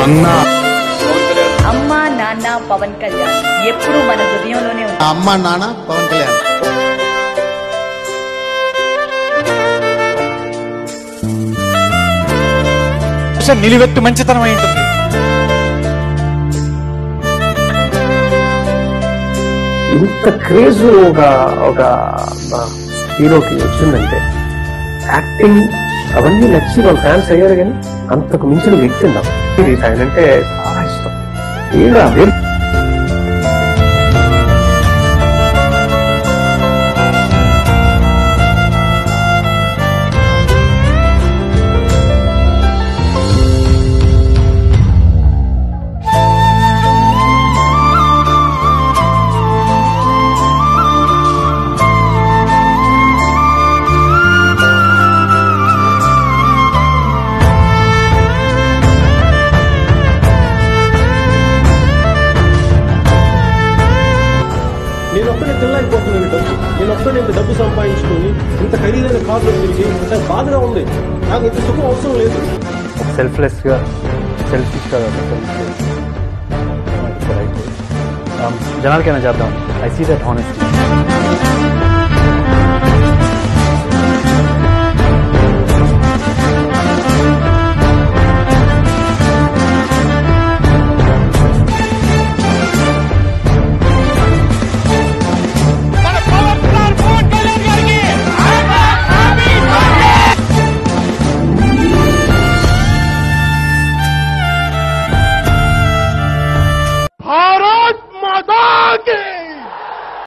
నాన్న అమ్మ నాన్న పవన్ కళ్యాణ్ ఎప్పుడు మన హృదయంలోనే ఉంటారు అమ్మ నాన్న పవన్ కళ్యాణ్ బహుశా నిలువెత్తు మంచితనం అయి ఉంటుంది ఇంత క్రేజ్ ఒక ఒక హీరోకి వచ్చిందంటే యాక్టింగ్ అవన్నీ నచ్చి వాళ్ళ ఫ్యాన్స్ అయ్యారు కానీ అంతకు మించిన వ్యక్తి నాకు ఇది ఆయన అంటే చాలా ఇష్టం ఏడా అదే నేను ఒక్కడే తినలేకపోతున్నాను డబ్బు నేను ఒక్కడే ఇంత డబ్బు సంపాదించుకొని ఇంత ఖరీదైన కార్లు తిరిగి నాకు బాధగా ఉంది నాకు ఇంత సుఖం అవసరం లేదు సెల్ఫ్లెస్ గా సెల్ఫిష్ గా జనాలకైనా చేద్దాం ఐ సీ దట్ హానెస్ట్